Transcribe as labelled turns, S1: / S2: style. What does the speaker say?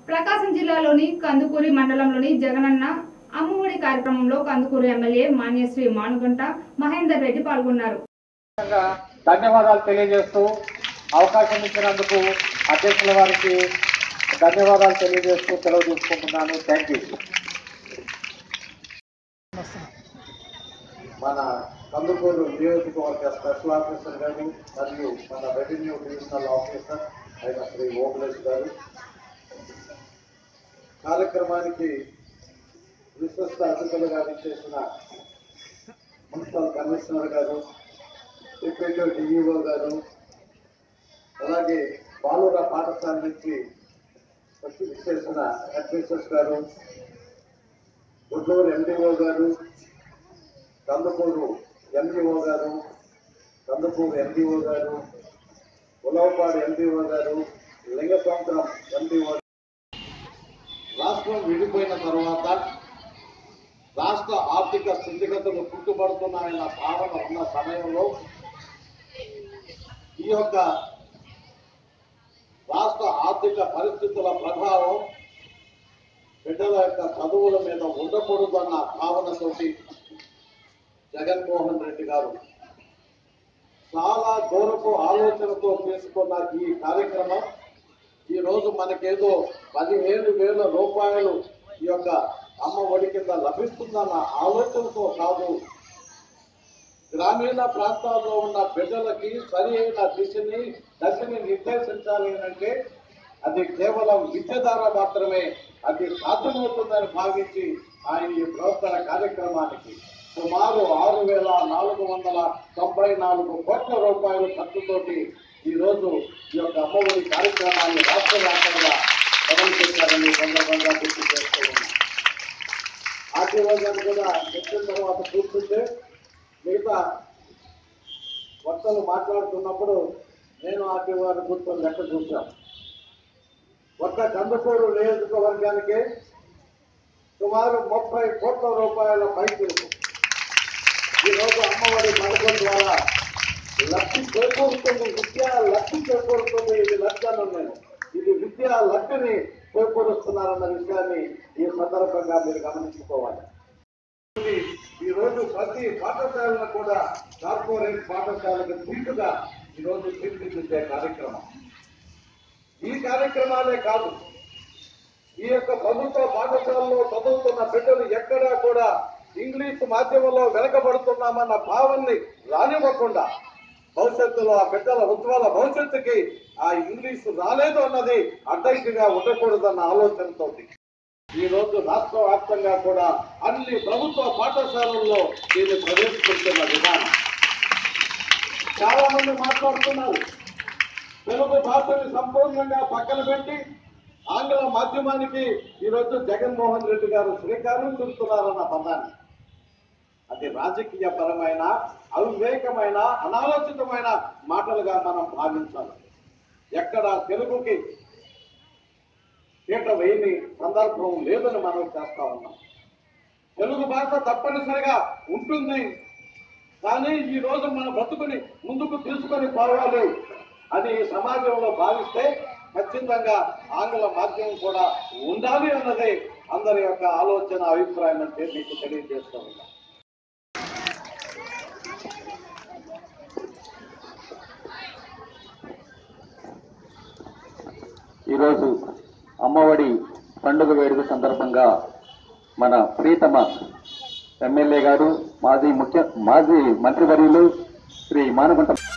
S1: ప్రకాశం జిల్లాలోని కందుకూరి మండలంలోని జగనన్న అమ్మఒడి కార్యక్రమంలో కందుకూరు ఎమ్మెల్యే మాన్యశ్రీ మానుగంట మహేందర్ రెడ్డి పాల్గొన్నారు
S2: విధంగా ధన్యవాదాలు తెలియజేస్తూ అవకాశం ఇచ్చినందుకు అధ్యక్షుల వారికి ధన్యవాదాలు తెలియజేస్తూ సెలవు తీసుకుంటున్నాను థ్యాంక్ యూ మన కందుకూరు నియోజకవర్గ స్పెషల్ ఆఫీసర్ గారు మరియు మన రెవెన్యూ డివిజనల్ ఆఫీసర్ అయిన శ్రీ ఓబులేష్ గారు కార్యక్రమానికి విశిష్ట అతిథులుగా చేసిన మున్సిపల్ కమిషనర్ గారు డిప్యూటీ డిఈఓ గారు అలాగే బాలుర పాఠశాల నుంచి వచ్చి విచ్చేసిన హెడ్ మిస్టర్స్ గారు గుడ్లూరు ఎండిఓ గారు కందుకూరు ఎండిఓ గారు కందుకూరు ఎండిఓ గారు ఉలవపాడు ఎండిఓ గారు లింగసముద్రం ఎండిఓ రాష్ట్రం విడిపోయిన తర్వాత రాష్ట్ర ఆర్థిక స్థితిగతులు పుట్టుబడుతున్నాయన్న భావన ఉన్న సమయంలో ఈ యొక్క రాష్ట్ర ఆర్థిక పరిస్థితుల ప్రభావం బిడ్డల యొక్క చదువుల మీద ఉండకూడదన్న భావనతోటి జగన్మోహన్ రెడ్డి గారు చాలా దూరపు ఆలోచనతో తీసుకున్న ఈ కార్యక్రమం ఈ రోజు మనకేదో పదిహేను వేల రూపాయలు ఈ యొక్క అమ్మ ఒడి కింద లభిస్తుందన్న ఆలోచనతో కాదు గ్రామీణ ప్రాంతాల్లో ఉన్న బిడ్డలకి సరి అయిన దిశని దశని నిర్దేశించాలి అంటే అది కేవలం విద్య ద్వారా మాత్రమే అది సాధ్యమవుతుందని భావించి ఆయన ఈ ప్రవర్తన కార్యక్రమానికి సుమారు ఆరు వేల నాలుగు వందల తొంభై నాలుగు కోట్ల రూపాయల ఖర్చుతోటి ఈ రోజు ఈ యొక్క అమ్మఒడి కార్యక్రమాన్ని రాష్ట్ర వ్యాప్తంగా మొదలుపెట్టారని సందర్భంగా గుర్తు చేస్తూ ఉన్నాం ఆర్టీఓ గారు కూడా చెప్పిన తర్వాత కూర్చుంటే మిగతా వక్తలు మాట్లాడుతున్నప్పుడు నేను ఆర్టీఓ గారు కూర్చొని లెక్క చూశాను ఒక్క కందుకూరు నియోజకవర్గానికి సుమారు ముప్పై కోట్ల రూపాయల పైసలు ఈ రోజు అమ్మఒడి పథకం ద్వారా లబ్ధి చేకూరుతుంది విద్య లబ్ధి చేకూరుతుంది ఇది లబ్ధాను నేను ఇది విద్యా లబ్ధిని చేకూరుస్తున్నారన్న విషయాన్ని ఈ సందర్భంగా మీరు గమనించుకోవాలి ఈ రోజు ప్రతి పాఠశాలను కూడా కార్పొరేట్ పాఠశాలకు తీటుగా ఈ రోజు తీర్చిదిద్దే కార్యక్రమం ఈ కార్యక్రమాలే కాదు ఈ యొక్క ప్రభుత్వ పాఠశాలలో చదువుతున్న బిడ్డలు ఎక్కడా కూడా ఇంగ్లీష్ మాధ్యమంలో వెనకబడుతున్నామన్న భావాన్ని రానివ్వకుండా భవిష్యత్తులో ఆ బిడ్డల ఉజ్వల భవిష్యత్తుకి ఆ ఇంగ్లీష్ రాలేదు అన్నది అడ్డంకిగా ఉండకూడదన్న ఆలోచనతో ఈ రోజు రాష్ట్ర వ్యాప్తంగా కూడా అన్ని ప్రభుత్వ పాఠశాలల్లో దీన్ని ప్రవేశపెడుతున్న విధానం చాలా మంది మాట్లాడుతున్నారు తెలుగు భాషని సంపూర్ణంగా పక్కన పెట్టి ఆంగ్ల మాధ్యమానికి ఈరోజు జగన్మోహన్ రెడ్డి గారు శ్రీకారం చుడుతున్నారన్న పదాన్ని అది రాజకీయ పరమైన అవివేకమైన అనాలోచితమైన మాటలుగా మనం భావించాలి ఎక్కడ తెలుగుకి పీట వేయని సందర్భం లేదని మనం చేస్తా ఉన్నాం తెలుగు భాష తప్పనిసరిగా ఉంటుంది కానీ ఈ రోజు మన బతుకుని ముందుకు తీసుకొని పోవాలి అని ఈ సమాజంలో భావిస్తే ఖచ్చితంగా ఆంగ్ల మాధ్యమం కూడా ఉండాలి అన్నదే అందరి యొక్క ఆలోచన అభిప్రాయం అంటే మీకు తెలియజేస్తూ ఉన్నాం
S3: ఈరోజు అమ్మఒడి పండుగ వేడుక సందర్భంగా మన ప్రీతమ ఎమ్మెల్యే గారు మాజీ ముఖ్య మాజీ మంత్రివర్యులు శ్రీ మానగుంట